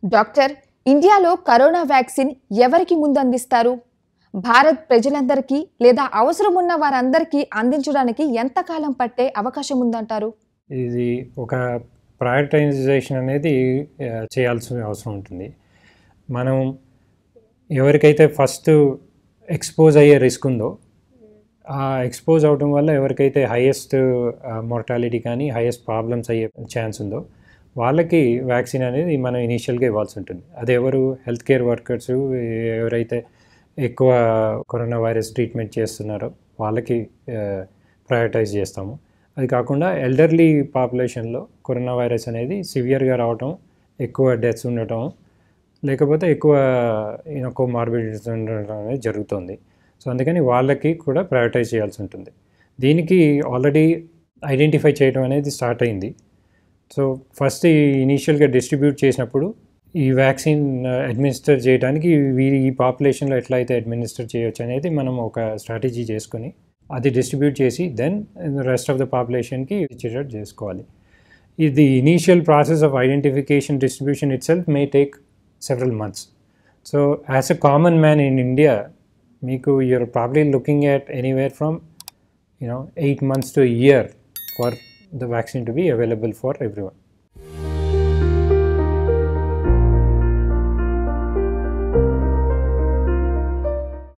Doctor ఇండియాలో corona vaccine ఎవరికి ముందు అందిస్తారు భారత్ ప్రజలందరికీ లేదా అవసరం ఉన్న వారందరికీ అందించడానికి ఎంత కాలం పట్టే అవకాశం ఉందంటారు ఇది ఒక ప్రయారిటైజేషన్ అనేది ఆ, చేయాల్సిన అవసరం ఉంటుంది మనం ఎవరికైతే ఫస్ట్ ఎక్స్పోజ్ అయ్యే రిస్క్ ఉందో ఆ ఎక్స్పోజ్ అవడం వల్ల ఎవరికైతే హైయెస్ట్ మోర్టాలిటీ కానీ హైయెస్ట్ ప్రాబ్లమ్స్ అయ్యే ఛాన్స్ ఉందో వాళ్ళకి వ్యాక్సిన్ అనేది మనం ఇనీషియల్గా ఇవ్వాల్సి ఉంటుంది అది ఎవరు హెల్త్ కేర్ వర్కర్స్ ఎవరైతే ఎక్కువ కరోనా వైరస్ ట్రీట్మెంట్ చేస్తున్నారో వాళ్ళకి ప్రయారిటైజ్ చేస్తాము అది కాకుండా ఎల్డర్లీ పాపులేషన్లో కరోనా వైరస్ అనేది సివియర్గా రావటం ఎక్కువ డెత్స్ ఉండటం లేకపోతే ఎక్కువ ఎక్కువ మార్బిడిటీస్ ఉండటం అనేది జరుగుతుంది సో అందుకని వాళ్ళకి కూడా ప్రయారిటైజ్ చేయాల్సి ఉంటుంది దీనికి ఆల్రెడీ ఐడెంటిఫై చేయడం అనేది స్టార్ట్ అయింది సో ఫస్ట్ ఈ ఇనీషియల్గా డిస్ట్రిబ్యూట్ చేసినప్పుడు ఈ వ్యాక్సిన్ అడ్మినిస్టర్ చేయడానికి వీరి ఈ పాపులేషన్లో ఎట్లా అయితే అడ్మినిస్టర్ చేయొచ్చు అనేది మనం ఒక స్ట్రాటజీ చేసుకొని అది డిస్ట్రిబ్యూట్ చేసి దెన్ రెస్ట్ ఆఫ్ ద పాపులేషన్కి ఇచ్చేటట్టు చేసుకోవాలి ఇది initial process of identification distribution itself may take several months so as a common man in India మీకు you're probably looking at anywhere from you know eight months to year for the vaccine to be available for everyone.